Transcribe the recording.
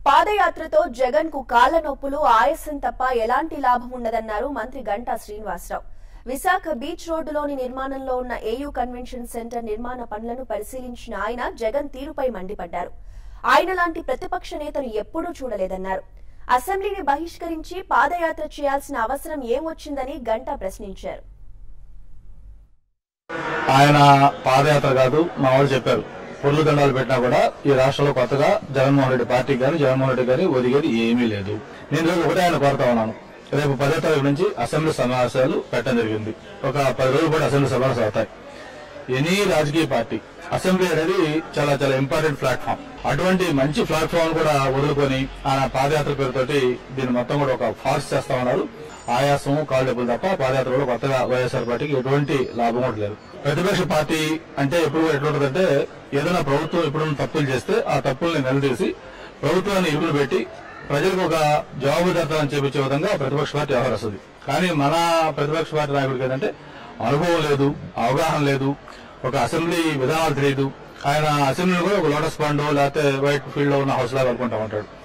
పాదయాత్రతో జగన్ కు కాళ్ల నొప్పులు ఆయాసం తప్ప ఎలాంటి లాభం ఉండదన్నారు మంత్రి గంటా శ్రీనివాసరావు విశాఖ బీచ్ రోడ్డులోని నిర్మాణంలో ఉన్న ఏయూ కన్వెన్షన్ సెంటర్ నిర్మాణ పనులను పరిశీలించిన ఆయన జగన్ తీరుపై మండిపడ్డారు ఆయన లాంటి ప్రతిపక్ష నేతను ఎప్పుడూ చూడలేదన్నారు అసెంబ్లీని బహిష్కరించి పాదయాత్ర చేయాల్సిన అవసరం ఏమొచ్చిందని గంటా ప్రశ్నించారు ఆయన పాదయాత్ర కాదు మా వాళ్ళు చెప్పారు పొర్లు దండాలు పెట్టినా కూడా ఈ రాష్ట్రంలో కొత్తగా జగన్మోహన్ రెడ్డి పార్టీకి కానీ జగన్మోహన్ రెడ్డి గారి ఒదిగేది ఏమీ లేదు నేను రేపు ఒకటే ఆయన కోరుతా ఉన్నాను రేపు పదో తారీఖు నుంచి అసెంబ్లీ సమావేశాలు పెట్టడం జరిగింది ఒక పది రోజుల పాటు అసెంబ్లీ సమావేశాలు అవుతాయి ఎనీ రాజకీయ పార్టీ అసెంబ్లీ అనేది చాలా చాలా ఇంపార్టెంట్ ప్లాట్ఫామ్ అటువంటి మంచి ప్లాట్ఫామ్ కూడా వదులుకొని ఆయన పాదయాత్ర పేరుతోటి దీన్ని మొత్తం కూడా ఒక ఫార్స్ చేస్తా ఉన్నారు ఆయాసం కాళ్ళు డబ్బులు తప్ప పాదయాత్రలో కొత్తగా వైఎస్ఆర్ పార్టీకి ఎటువంటి లాభం కూడా లేదు ప్రతిపక్ష పార్టీ అంటే ఎప్పుడు ఎట్లుంటదంటే ఏదైనా ప్రభుత్వం ఎప్పుడైనా తప్పులు చేస్తే ఆ తప్పుల్ని నిలదీసి ప్రభుత్వాన్ని ఇరుకులు పెట్టి ప్రజలకు ఒక జవాబుదారితనం చేపించే విధంగా ప్రతిపక్ష పార్టీ వ్యవహరిస్తుంది కానీ మన ప్రతిపక్ష పార్టీ నాయకుడికి ఏంటంటే అనుభవం లేదు అవగాహన లేదు ఒక అసెంబ్లీ విధానాలు తెలియదు ఆయన అసెంబ్లీలో కూడా ఒక లోటస్ పండు లేకపోతే వైట్ ఫీల్డ్ లో ఉన్న హౌస్ లాగా అనుకుంటా ఉంటాడు